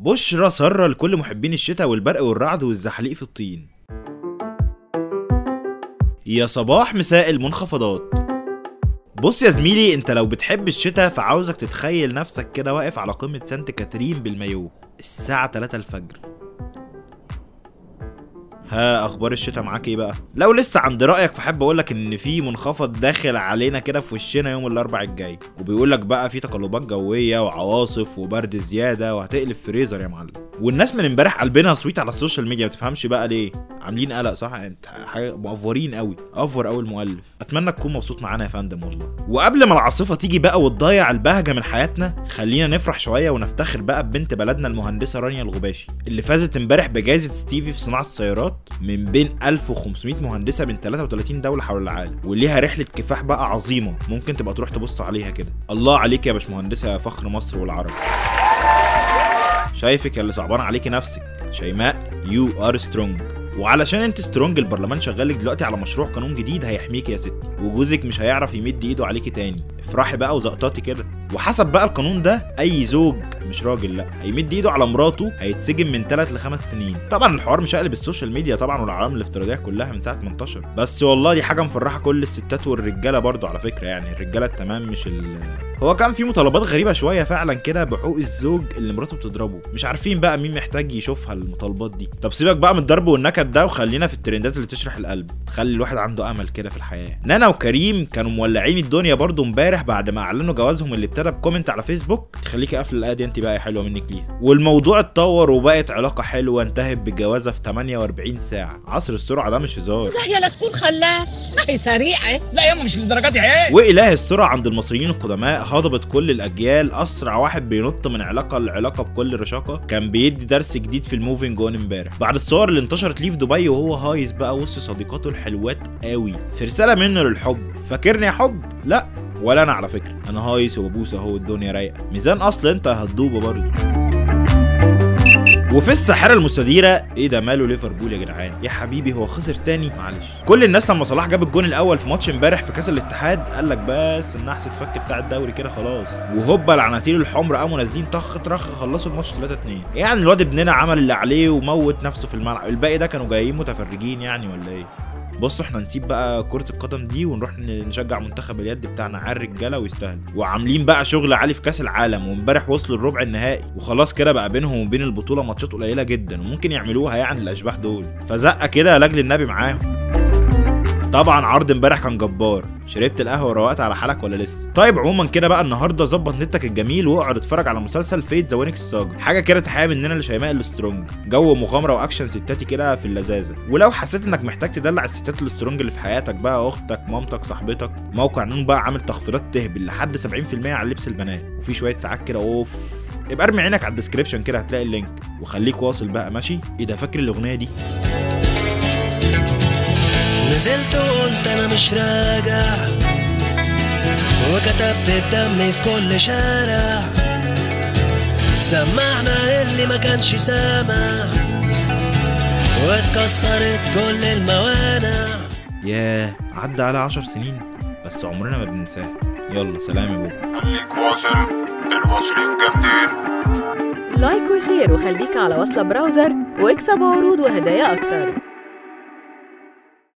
بشرى سارة لكل محبين الشتاء والبرق والرعد والزحليق في الطين يا صباح مساء المنخفضات بص يا زميلي انت لو بتحب الشتاء فعاوزك تتخيل نفسك كده واقف على قمة سانت كاترين بالمايو الساعة 3 الفجر ها اخبار الشتاء معاك ايه بقى لو لسه عند رايك فحب اقول لك ان في منخفض داخل علينا كده في وشنا يوم الاربع الجاي وبيقول لك بقى في تقلبات جويه وعواصف وبرد زياده وهتقلب فريزر يا معلم والناس من امبارح قلبنا صويت على السوشيال ميديا ما تفهمش بقى ليه عاملين قلق صح انت حاجه مقفورين قوي افور قوي المؤلف اتمنى تكون مبسوط معانا يا فندم والله وقبل ما العاصفه تيجي بقى وتضيع البهجه من حياتنا خلينا نفرح شويه ونفتخر بقى ببنت بلدنا المهندسه رانيا الغباشي اللي فازت امبارح بجائزه ستيفي في صناعه السيارات من بين 1500 مهندسه من 33 دوله حول العالم وليها رحله كفاح بقى عظيمه ممكن تبقى تروح تبص عليها كده الله عليك يا باشمهندسه يا فخر مصر والعرب شايفك يا اللي صعبان عليكي نفسك شيماء يو ار سترونج وعلشان انت سترونج البرلمان شغال لك دلوقتي على مشروع قانون جديد هيحميك يا ستي وجوزك مش هيعرف يمد ايده عليكي تاني افرحي بقى وزقطاتي كده وحسب بقى القانون ده اي زوج مش راجل لا هيمد ايده على مراته هيتسجن من 3 ل 5 سنين طبعا الحوار مش هيقلب السوشيال ميديا طبعا والعوالم الافتراضيه كلها من ساعه ما انتشر بس والله دي حاجه مفرحه كل الستات والرجاله برضو على فكره يعني الرجاله التمام مش ال هو كان في مطالبات غريبه شويه فعلا كده بحقوق الزوج اللي مراته بتضربه مش عارفين بقى مين محتاج يشوفها المطالبات دي طب سيبك بقى من الضرب والنكد ده وخلينا في الترندات اللي تشرح القلب تخلي الواحد عنده امل كده في الحياه نانا وكريم كانوا مولعين الدنيا برضو امبارح بعد ما اعلنوا جوازهم اللي ابتدى بكومنت على فيسبوك تخليكي قافله الايه دي انت بقى حلوه منك ليها والموضوع اتطور وبقت علاقه حلوه انتهت بجوازه في 48 ساعه عصر السرعه ده مش هزار لا يا لا تكون خلاف ما هي سريعة لا ياما مش للدرجة دي عيب واله السرعه عند المصريين القدماء هضبت كل الاجيال اسرع واحد بينط من علاقه لعلاقه بكل رشاقه كان بيدي درس جديد في الموفينج اون امبارح بعد الصور اللي انتشرت ليه في دبي وهو هايص بقى وسط صديقاته الحلوات قوي في رساله منه للحب فاكرني يا حب لا ولا انا على فكره انا هايص وببوس اهو الدنيا رايقه ميزان اصل انت هتدوبه برضه وفي الساحره المستديره ايه ده ماله ليفربول يا جدعان يا حبيبي هو خسر تاني معلش كل الناس لما صلاح جاب الجون الاول في ماتش امبارح في كاس الاتحاد قال لك بس النحس اتفك بتاع الدوري كده خلاص وهوبا العناتيل الحمر قاموا نازلين طخ طخ خلصوا الماتش 3 2 يعني الواد ابننا عمل اللي عليه وموت نفسه في الملعب الباقي ده كانوا جايين متفرجين يعني ولا ايه بصوا احنا نسيب بقى كرة القدم دي ونروح نشجع منتخب اليد بتاعنا على الرجاله ويستاهلوا وعاملين بقى شغل عالي في كاس العالم وامبارح وصلوا الربع النهائي وخلاص كده بقى بينهم وبين البطوله ماتشات قليله جدا وممكن يعملوها يعني الاشباح دول فزقه كده لاجل النبي معاهم طبعا عرض امبارح كان جبار شربت القهوه وروقت على حالك ولا لسه طيب عموما كده بقى النهارده ظبط نتك الجميل واقعد اتفرج على مسلسل فيت ذا وينكس ساجا حاجه كده تحيه مننا لشيماء السترونج جو مغامره واكشن ستاتي كده في اللذاذه ولو حسيت انك محتاج تدلع الستات السترونج اللي في حياتك بقى اختك مامتك صاحبتك موقع نون بقى عامل تخفيضات تهبل لحد 70% على لبس البنات وفي شويه ساعات كده اوف ابقى ارمي عينك على الديسكريبشن كده هتلاقي اللينك وخليك واصل بقى ماشي ايه ده فاكر الاغنيه دي نزلت وقلت انا مش راجع وكتبت بدمي في كل شارع سمعنا اللي ما كانش سامع واتكسرت كل الموانع ياه عدى على عشر سنين بس عمرنا ما بننساه يلا سلام يا بابا خليك واصل المصريين جامدين لايك وشير وخليك على وصلة براوزر واكسب عروض وهدايا أكتر